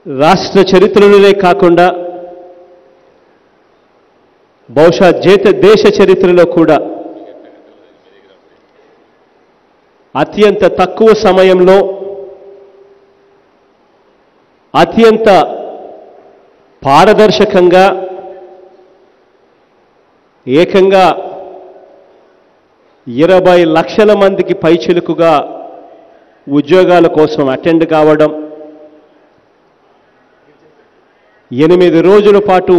రాష్ట్ర చరిత్రలోనే కాకుండా బహుశా జేత దేశ చరిత్రలో కూడా అత్యంత తక్కువ సమయంలో అత్యంత పారదర్శకంగా ఏకంగా ఇరవై లక్షల మందికి పైచిలుకుగా ఉద్యోగాల కోసం అటెండ్ కావడం ఎనిమిది రోజుల పాటు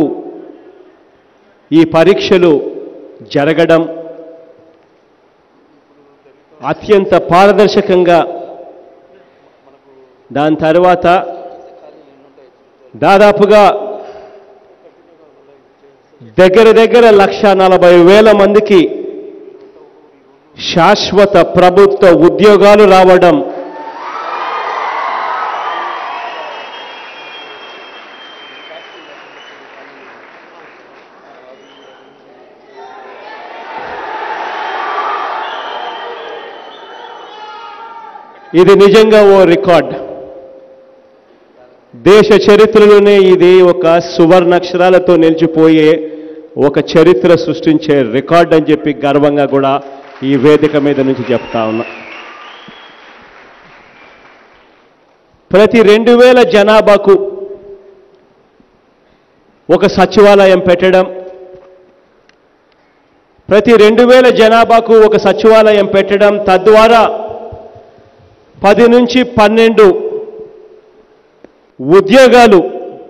ఈ పరీక్షలు జరగడం అత్యంత పారదర్శకంగా దాని తర్వాత దాదాపుగా దగ్గర దగ్గర లక్ష నలభై వేల మందికి శాశ్వత ప్రభుత్వ ఉద్యోగాలు రావడం ఇది నిజంగా ఓ రికార్డ్ దేశ చరిత్రలోనే ఇది ఒక సువర్ణాక్షరాలతో నిలిచిపోయే ఒక చరిత్ర సృష్టించే రికార్డ్ అని చెప్పి గర్వంగా కూడా ఈ వేదిక మీద నుంచి చెప్తా ఉన్నా ప్రతి రెండు వేల జనాభాకు ఒక సచివాలయం పెట్టడం ప్రతి రెండు వేల జనాభాకు ఒక సచివాలయం పెట్టడం తద్వారా పది నుంచి పన్నెండు ఉద్యోగాలు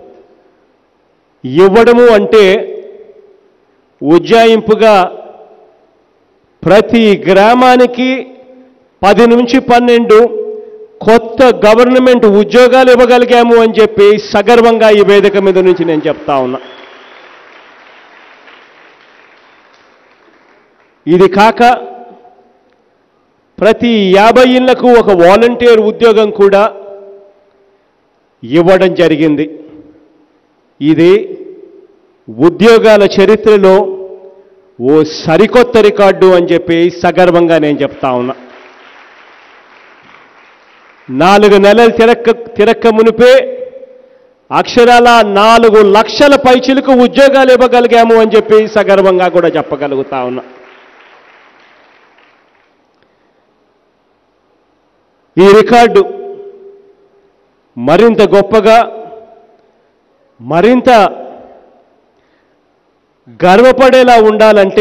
ఇవ్వడము అంటే ఉజ్జాయింపుగా ప్రతి గ్రామానికి పది నుంచి పన్నెండు కొత్త గవర్నమెంట్ ఉద్యోగాలు ఇవ్వగలిగాము అని చెప్పి సగర్వంగా ఈ వేదిక మీద నుంచి నేను చెప్తా ఉన్నా ఇది కాక ప్రతి యాభై ఇళ్లకు ఒక వాలంటీర్ ఉద్యోగం కూడా ఇవ్వడం జరిగింది ఇది ఉద్యోగాల చరిత్రలో ఓ సరికొత్త రికార్డు అని చెప్పి సగర్వంగా నేను చెప్తా ఉన్నా నాలుగు నెలలు తిరక్క తిరక్క మునిపే అక్షరాల నాలుగు లక్షల పైచిలకు ఉద్యోగాలు ఇవ్వగలిగాము అని చెప్పి సగర్వంగా కూడా చెప్పగలుగుతా ఉన్నా ఈ రికార్డు మరింత గొప్పగా మరింత గర్వపడేలా ఉండాలంటే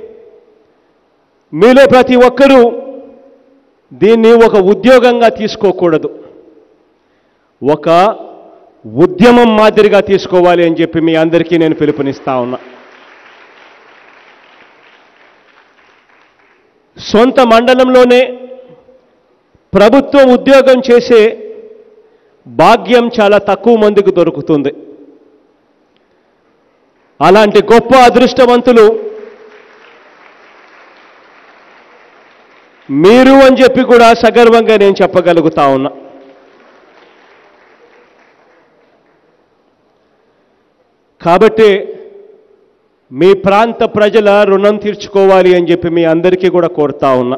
మీలో ప్రతి ఒక్కరూ దీన్ని ఒక ఉద్యోగంగా తీసుకోకూడదు ఒక ఉద్యమం మాదిరిగా తీసుకోవాలి అని చెప్పి మీ అందరికీ నేను పిలుపునిస్తా ఉన్నా సొంత మండలంలోనే ప్రభుత్వ ఉద్యోగం చేసే భాగ్యం చాలా తక్కువ మందికి దొరుకుతుంది అలాంటి గొప్ప అదృష్టవంతులు మీరు అని చెప్పి కూడా సగర్వంగా నేను చెప్పగలుగుతా ఉన్నా కాబట్టి మీ ప్రాంత ప్రజల రుణం తీర్చుకోవాలి అని చెప్పి మీ అందరికీ కూడా కోరుతా ఉన్నా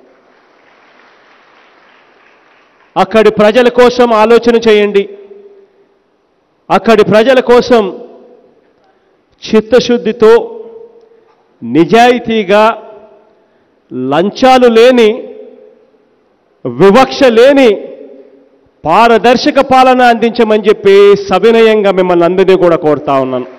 అక్కడి ప్రజల కోసం ఆలోచన చేయండి అక్కడి ప్రజల కోసం చిత్తశుద్ధితో నిజాయితీగా లంచాలు లేని వివక్ష లేని పారదర్శక పాలన అందించమని చెప్పి సవినయంగా మిమ్మల్ని అందరినీ కూడా కోరుతా ఉన్నాను